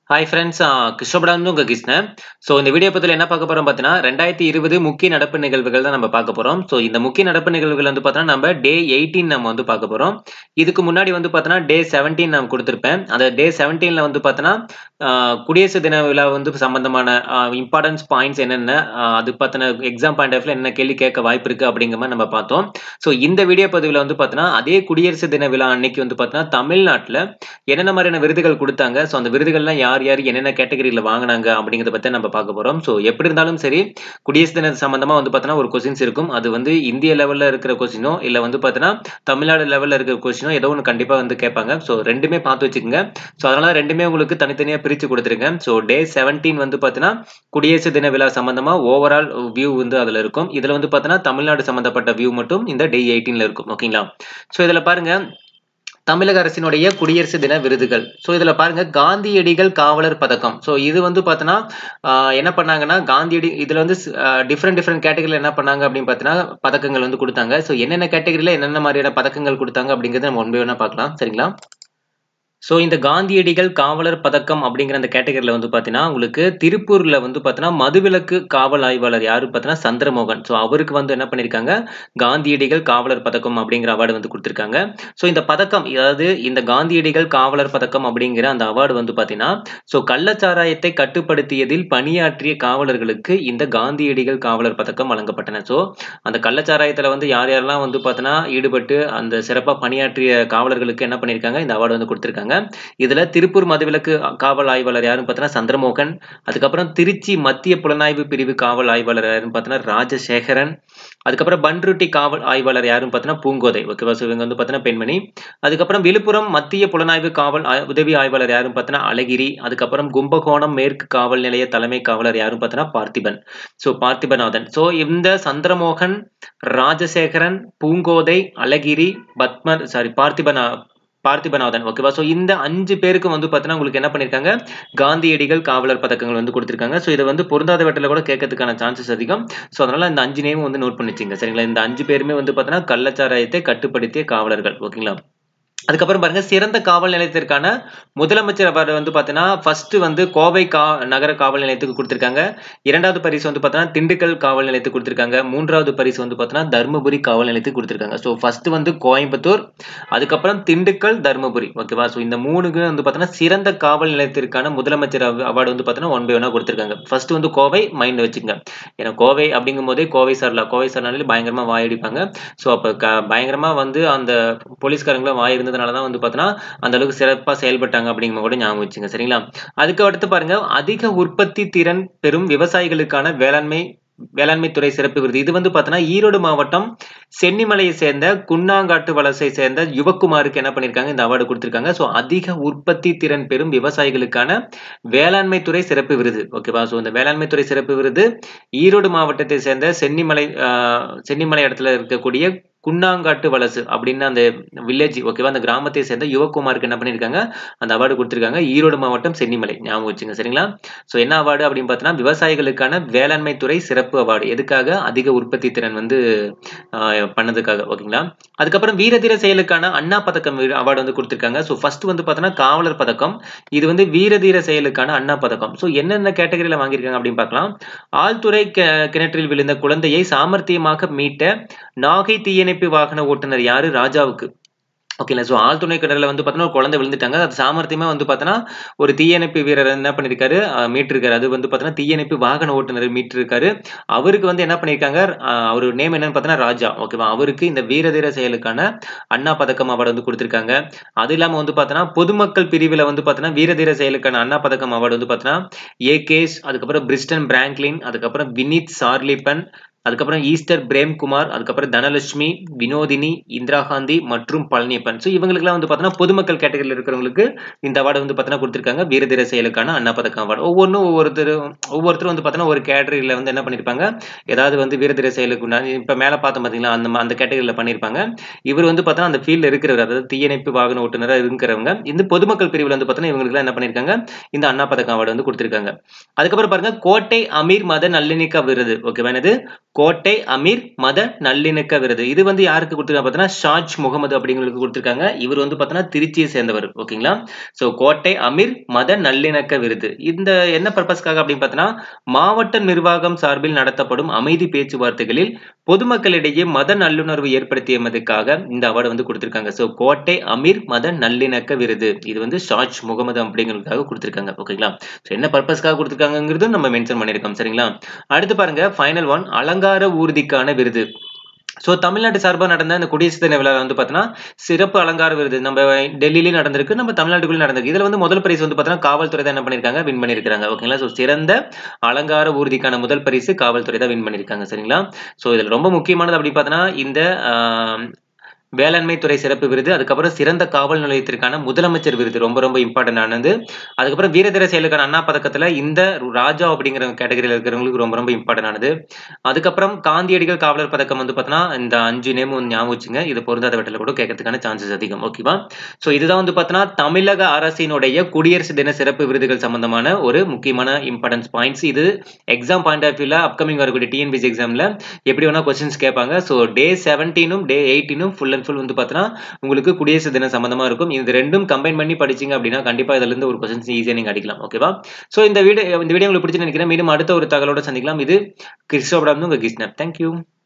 hi friends கிருஷ்ணபடாந்து உங்கள் Krishnan so இந்த வீடியோ பற்றியில் என்ன பார்க்க போகிறோம் பார்த்தீங்கன்னா ரெண்டாயிரத்தி இருபது முக்கிய நடப்பு நிகழ்வுகள் தான் நம்ம பார்க்க போகிறோம் ஸோ இந்த முக்கிய நடப்பு நிகழ்வுகள் வந்து பார்த்தோன்னா நம்ம டே எயிட்டீன் நம்ம வந்து பார்க்க போகிறோம் இதுக்கு முன்னாடி வந்து பார்த்தோன்னா டே செவன்டீன் நான் கொடுத்துருப்பேன் அந்த டே செவன்டீனில் வந்து பார்த்தோன்னா குடியரசு தின விழா வந்து சம்பந்தமான இம்பார்ட்டன்ஸ் பாயிண்ட்ஸ் என்னென்ன ஆஹ் அது பார்த்தின எக்ஸாம் பாயிண்ட் ஆஃப்ல என்ன கேள்வி கேட்க வாய்ப்பு இருக்குது அப்படிங்கிற மாதிரி நம்ம பார்த்தோம் ஸோ இந்த வீடியோ பதிவில் வந்து பார்த்தோன்னா அதே குடியரசு தின விழா அன்னைக்கு வந்து பார்த்தோன்னா தமிழ்நாட்டில் என்னென்ன மாதிரியான விருதுகள் கொடுத்தாங்க ஸோ அந்த விருதுகள்லாம் யார் யார் என்னென்ன கேட்டகரியில் வாங்கினாங்க அப்படிங்கிறத பற்றி நம்ம பார்க்க போகிறோம் ஸோ எப்படி இருந்தாலும் சரி குடியரசு தின சம்மந்தமாக வந்து பார்த்தோன்னா ஒரு கொஸ்டின்ஸ் இருக்கும் அது வந்து இந்திய லெவலில் இருக்கிற கொஸ்டினோ இல்லை வந்து பார்த்தோன்னா தமிழ்நாடு லெவலில் இருக்கிற கொஸ்டினோ ஏதோ ஒன்று கண்டிப்பாக வந்து கேட்பாங்க ஸோ ரெண்டுமே பார்த்து வச்சுக்கோங்க ஸோ அதனால் ரெண்டுமே உங்களுக்கு தனித்தனியாக பிரித்து கொடுத்துருங்க ஸோ டே செவன்டீன் வந்து பார்த்தீங்கன்னா குடியரசு தின விழா சம்மந்தமாக ஓவரால் வியூ வந்து அதில் இருக்கும் இதில் வந்து பார்த்தோன்னா தமிழ்நாடு சம்மந்தப்பட்ட வியூ மட்டும் இந்த டே எயிட்டீனில் இருக்கும் ஓகேங்களா ஸோ இதில் பாருங்கள் தமிழக அரசினுடைய குடியரசு தின விருதுகள் ஸோ இதில் பாருங்க காந்தியடிகள் காவலர் பதக்கம் ஸோ இது வந்து பார்த்தோன்னா என்ன பண்ணாங்கன்னா காந்தியடி இதில் வந்து டிஃப்ரெண்ட் டிஃப்ரெண்ட் கேட்டகரியில் என்ன பண்ணாங்க அப்படின்னு பார்த்தீங்கன்னா பதக்கங்கள் வந்து கொடுத்தாங்க ஸோ என்னென்ன கேட்டகரியில் என்னென்ன மாதிரியான பதக்கங்கள் கொடுத்தாங்க அப்படிங்கிறத நம்ம ஒன்பது வேணா பார்க்கலாம் சரிங்களா ஸோ இந்த காந்தியடிகள் காவலர் பதக்கம் அப்படிங்கிற அந்த கேட்டகரியில் வந்து பார்த்தீங்கன்னா உங்களுக்கு திருப்பூரில் வந்து பார்த்தீங்கன்னா மதுவிலக்கு காவல் ஆய்வாளர் யாரு பார்த்தீங்கன்னா சந்திரமோகன் ஸோ அவருக்கு வந்து என்ன பண்ணியிருக்காங்க காந்தியடிகள் காவலர் பதக்கம் அப்படிங்கிற அவார்டு வந்து கொடுத்துருக்காங்க ஸோ இந்த பதக்கம் அதாவது இந்த காந்தியடிகள் காவலர் பதக்கம் அப்படிங்கிற அந்த அவார்டு வந்து பார்த்தீங்கன்னா ஸோ கள்ளச்சாராயத்தை கட்டுப்படுத்தியதில் பணியாற்றிய காவலர்களுக்கு இந்த காந்தியடிகள் காவலர் பதக்கம் வழங்கப்பட்டன ஸோ அந்த கள்ளச்சாராயத்தில் வந்து யார் யாரெல்லாம் வந்து பார்த்தீங்கன்னா ஈடுபட்டு அந்த சிறப்பாக பணியாற்றிய காவலர்களுக்கு என்ன பண்ணியிருக்காங்க இந்த அவார்டு வந்து கொடுத்துருக்காங்க இதுல திருப்பூர் மதுவிலக்கு காவல் ஆய்வாளர் யாருன்னு பார்த்தீங்கன்னா சந்திரமோகன் அதுக்கப்புறம் திருச்சி மத்திய புலனாய்வு பிரிவு காவல் ஆய்வாளர் யாருன்னு பார்த்தீங்கன்னா ராஜசேகரன் அதுக்கப்புறம் பன்ருட்டி காவல் ஆய்வாளர் யாருன்னு பார்த்தீங்கன்னா பூங்கோதை ஓகேவா ஸோ இவங்க வந்து பார்த்தீங்கன்னா பெண்மணி அதுக்கப்புறம் விழுப்புரம் மத்திய புலனாய்வு காவல் உதவி ஆய்வாளர் யாருன்னு பார்த்தீங்கன்னா அழகிரி அதுக்கப்புறம் கும்பகோணம் மேற்கு காவல் நிலைய தலைமை காவலர் யாருன்னு பார்த்தீங்கன்னா பார்த்திபன் ஸோ பார்த்திபநாதன் ஸோ இந்த சந்திரமோகன் ராஜசேகரன் பூங்கோதை அழகிரி பத்மன் சாரி பார்த்திபனா பார்த்திபநாதன் ஓகேவா ஸோ இந்த அஞ்சு பேருக்கு வந்து பார்த்தீங்கன்னா உங்களுக்கு என்ன பண்ணியிருக்காங்க காந்தியடிகள் காவலர் பதக்கங்கள் வந்து கொடுத்துருக்காங்க ஸோ இதை வந்து பொருந்தாத வெட்டில் கூட கேட்கறதுக்கான சான்சஸ் அதிகம் ஸோ அதனால இந்த அஞ்சு நேமும் வந்து நோட் பண்ணிச்சிங்க சரிங்களா இந்த அஞ்சு பேருமே வந்து பார்த்தீங்கன்னா கள்ளச்சாராயத்தை கட்டுப்படுத்திய காவலர்கள் ஓகேங்களா அதுக்கப்புறம் பாருங்க சிறந்த காவல் நிலையத்திற்கான முதலமைச்சர் அவார்டு வந்து பார்த்தீங்கன்னா ஃபர்ஸ்ட் வந்து கோவை கா நகர காவல் நிலையத்துக்கு கொடுத்துருக்காங்க இரண்டாவது பரிசு வந்து பார்த்தீங்கன்னா திண்டுக்கல் காவல் நிலையத்துக்கு கொடுத்துருக்காங்க மூன்றாவது பரிசு வந்து பார்த்தீங்கன்னா தருமபுரி காவல் நிலையத்துக்கு கொடுத்துருக்காங்க ஸோ ஃபர்ஸ்ட் வந்து கோயம்புத்தூர் அதுக்கப்புறம் திண்டுக்கல் தருமபுரி ஓகேவா ஸோ இந்த மூணுக்கு வந்து பார்த்தீங்கன்னா சிறந்த காவல் நிலையத்திற்கான முதலமைச்சர் அவார்டு வந்து பார்த்தீங்கன்னா ஒன் பை ஒன்னா கொடுத்துருக்காங்க ஃபர்ஸ்ட் வந்து கோவை மைண்ட் வச்சுங்க ஏன்னா கோவை அப்படிங்கும் போதே கோவை சார்ல கோவை சார்னாலே பயங்கரமா வாயடிப்பாங்க ஸோ அப்போ பயங்கரமா வந்து அந்த போலீஸ்காரங்களும் வாய் இருந்ததுனால தான் வந்து பார்த்தீங்கன்னா அந்த அளவுக்கு சிறப்பாக செயல்பட்டாங்க அப்படிங்கிற கூட ஞாபகம் வச்சுங்க சரிங்களா அதுக்கு அடுத்து பாருங்க அதிக உற்பத்தி திறன் பெறும் விவசாயிகளுக்கான வேளாண்மை வேளாண்மை துறை சிறப்பு விருது இது வந்து பார்த்தோன்னா ஈரோடு மாவட்டம் சென்னிமலையை சேர்ந்த குன்னாங்காட்டு வலசை சேர்ந்த யுவக்குமாருக்கு என்ன பண்ணியிருக்காங்க இந்த அவார்டு கொடுத்துருக்காங்க ஸோ அதிக உற்பத்தி திறன் பெறும் விவசாயிகளுக்கான வேளாண்மை துறை சிறப்பு விருது ஓகேவா ஸோ இந்த வேளாண்மை துறை சிறப்பு விருது ஈரோடு மாவட்டத்தை சேர்ந்த சென்னிமலை சென்னிமலை இடத்துல இருக்கக்கூடிய குன்னாங்காட்டு வலசு அப்படின்னு அந்த வில்லேஜ் ஓகேவா அந்த கிராமத்தை சேர்ந்த யுவகுமாருக்கு என்ன பண்ணியிருக்காங்க அந்த அவார்டு கொடுத்துருக்காங்க ஈரோடு மாவட்டம் சென்னிமலை ஞாபகம் வச்சுங்க சரிங்களா ஸோ என்ன அவார்டு அப்படின்னு பார்த்தீங்கன்னா விவசாயிகளுக்கான வேளாண்மை துறை சிறப்பு அவார்டு எதுக்காக அதிக உற்பத்தி திறன் வந்து பண்ணதுக்காக ஓகேங்களா அதுக்கப்புறம் வீரதீர செயலுக்கான அண்ணா பதக்கம் அவார்டு வந்து கொடுத்துருக்காங்க ஸோ ஃபர்ஸ்ட் வந்து பார்த்தோன்னா காவலர் பதக்கம் இது வந்து வீரதீர செயலுக்கான அண்ணா பதக்கம் ஸோ என்னென்ன கேட்டகரியில் வாங்கியிருக்காங்க அப்படின்னு பார்க்கலாம் ஆழ்துறை கிணற்றில் விழுந்த குழந்தையை சாமர்த்தியமாக மீட்ட நாகை தீயணை தீயணைப்பு வாகன ஓட்டுநர் யாரு ராஜாவுக்கு ஓகேங்களா ஸோ ஆழ்துணை கடலில் வந்து பார்த்தோன்னா ஒரு குழந்தை விழுந்துட்டாங்க அது சாமர்த்தியமா வந்து பார்த்தோன்னா ஒரு தீயணைப்பு வீரர் என்ன பண்ணியிருக்காரு மீட்டிருக்காரு அது வந்து பார்த்தோன்னா தீயணைப்பு வாகன ஓட்டுநர் மீட்டிருக்காரு அவருக்கு வந்து என்ன பண்ணியிருக்காங்க அவர் நேம் என்னன்னு பார்த்தோன்னா ராஜா ஓகேவா அவருக்கு இந்த வீரதீர செயலுக்கான அண்ணா பதக்கம் அவார்டு வந்து கொடுத்துருக்காங்க அது இல்லாமல் வந்து பார்த்தோன்னா பொதுமக்கள் பிரிவில் வந்து பார்த்தோன்னா வீரதீர செயலுக்கான அண்ணா பதக்கம் அவார்டு வந்து பார்த்தோன்னா ஏகேஷ் அதுக்கப்புறம் பிரிஸ்டன் பிராங்க்லின் அதுக்கப்புறம் வினித் சார்லிபன் அதுக்கப்புறம் ஈஸ்டர் பிரேம்குமார் அதுக்கப்புறம் தனலட்சுமி வினோதினி இந்திரா காந்தி மற்றும் பழனியப்பன் ஸோ இவங்களுக்குலாம் வந்து பார்த்தோன்னா பொதுமக்கள் கேட்டகரியில் இருக்கிறவங்களுக்கு இந்த அவார்டு வந்து பார்த்தோன்னா கொடுத்துருக்காங்க வீரதீர செயலுக்கான அண்ணா பதக்கம் அவார்டு ஒவ்வொன்றும் ஒவ்வொருத்தர் ஒவ்வொருத்தரும் வந்து பார்த்தோன்னா ஒரு கேட்டகரியில் வந்து என்ன பண்ணியிருப்பாங்க ஏதாவது வந்து வீரதீர செயலுக்கு உண்டான இப்போ மேலே பார்த்தோம் பார்த்தீங்களா அந்த அந்த கேட்டகரியில் பண்ணியிருப்பாங்க இவர் வந்து பார்த்தோன்னா அந்த ஃபீல்டில் இருக்கிறவர் அதாவது தீயணைப்பு வாகன ஓட்டுநராக இருக்கிறவங்க இந்த பொதுமக்கள் பிரிவில் வந்து பார்த்தோன்னா இவங்களுக்குலாம் என்ன பண்ணியிருக்காங்க இந்த அண்ணா பதக்கம் அவார்டு வந்து கொடுத்துருக்காங்க அதுக்கப்புறம் பாருங்க கோட்டை அமீர் மத நல்லிணிக்க விருது ஓகேவா இது கோட்டை அமீர் மத நல்லிணக்க விருது இது வந்து யாருக்கு கொடுத்துருக்காங்க பார்த்தீங்கன்னா ஷாஜ் முகமது அப்படிங்களுக்கு கொடுத்துருக்காங்க இவர் வந்து பார்த்தீங்கன்னா திருச்சியை சேர்ந்தவர் ஓகேங்களா ஸோ கோட்டை அமீர் மத நல்லிணக்க விருது இந்த என்ன பர்பஸ்க்காக அப்படின்னு பார்த்தீங்கன்னா மாவட்ட நிர்வாகம் சார்பில் நடத்தப்படும் அமைதி பேச்சுவார்த்தைகளில் பொதுமக்களிடையே மத நல்லுணர்வு ஏற்படுத்தியதுக்காக இந்த அவார்டு வந்து கொடுத்துருக்காங்க ஸோ கோட்டை அமீர் மத நல்லிணக்க விருது இது வந்து ஷாஜ் முகமது அப்படிங்கிறதுக்காக கொடுத்துருக்காங்க ஓகேங்களா ஸோ என்ன பர்பஸ்க்காக கொடுத்துருக்காங்கிறது நம்ம மென்ஷன் பண்ணியிருக்கோம் சரிங்களா அடுத்து பாருங்க ஃபைனல் ஒன் அலங்கார ஊர்திக்கான விருது ஸோ தமிழ்நாட்டு சார்பாக நடந்த இந்த குடியரசு தின விழா வந்து பார்த்தீங்கன்னா சிறப்பு அலங்கார விருது நம்ம டெல்லியிலேயும் நடந்திருக்கு நம்ம தமிழ்நாட்டுக்குள்ளே நடந்திருக்கு இதில் வந்து முதல் பரிசு வந்து பார்த்தீங்கன்னா காவல்துறை தான் என்ன பண்ணியிருக்காங்க வின் பண்ணியிருக்காங்க ஓகேங்களா ஸோ சிறந்த அலங்கார ஊர்திக்கான முதல் பரிசு காவல்துறை தான் வின் பண்ணியிருக்காங்க சரிங்களா ஸோ இதில் ரொம்ப முக்கியமானது அப்படி பார்த்தோன்னா இந்த வேளாண்மை துறை சிறப்பு விருது அதுக்கப்புறம் சிறந்த காவல் நிலையத்திற்கான முதலமைச்சர் விருது ரொம்ப ரொம்ப இம்பார்ட்டன்ட் ஆனது அதுக்கப்புறம் வீரதீர செயலுக்கான அண்ணா பதக்கத்தில் இந்த ராஜா அப்படிங்கிற கேட்டகரியில் இருக்கிறவங்களுக்கு ரொம்ப ரொம்ப இம்பார்ட்டன்ட் ஆனது அதுக்கப்புறம் காந்தியடிகள் காவலர் பதக்கம் வந்து பார்த்தோன்னா இந்த அஞ்சு நேம் வந்து ஞாபகம் வச்சுங்க இது பொருந்தாத வெட்டில் கூட கேட்கறதுக்கான சான்சஸ் அதிகம் ஓகேவா ஸோ இதுதான் வந்து பார்த்தோன்னா தமிழக அரசினுடைய குடியரசு தின சிறப்பு விருதுகள் சம்பந்தமான ஒரு முக்கியமான இம்பார்ட்டன்ஸ் பாயிண்ட்ஸ் இது எக்ஸாம் பாயிண்ட் ஆஃப் வியூவில் அப்கமிங் வரக்கூடிய டிஎன்பிசி எக்ஸாமில் எப்படி வேணா கொஸ்டின்ஸ் கேட்பாங்க ஸோ டே செவன்டீனும் டே எயிட்டீனும் ஃபுல் அண்ட் ஃபுல் வந்து பார்த்தீங்கன்னா உங்களுக்கு குடியரசு தின சம்பந்தமா இருக்கும் இது ரெண்டும் கம்பைன் பண்ணி படிச்சீங்க அப்படின்னா கண்டிப்பா இதுல இருந்து ஒரு கொஸ்டின்ஸ் ஈஸியா நீங்க அடிக்கலாம் ஓகேவா சோ இந்த வீடியோ இந்த வீடியோ உங்களுக்கு பிடிச்சு நினைக்கிறேன் மீண்டும் அடுத்த ஒரு தகவலோட சந்திக்கலாம் இது கிறிஸ்டோபடாம் உங்க கிருஷ்ணன் தேங்க்யூ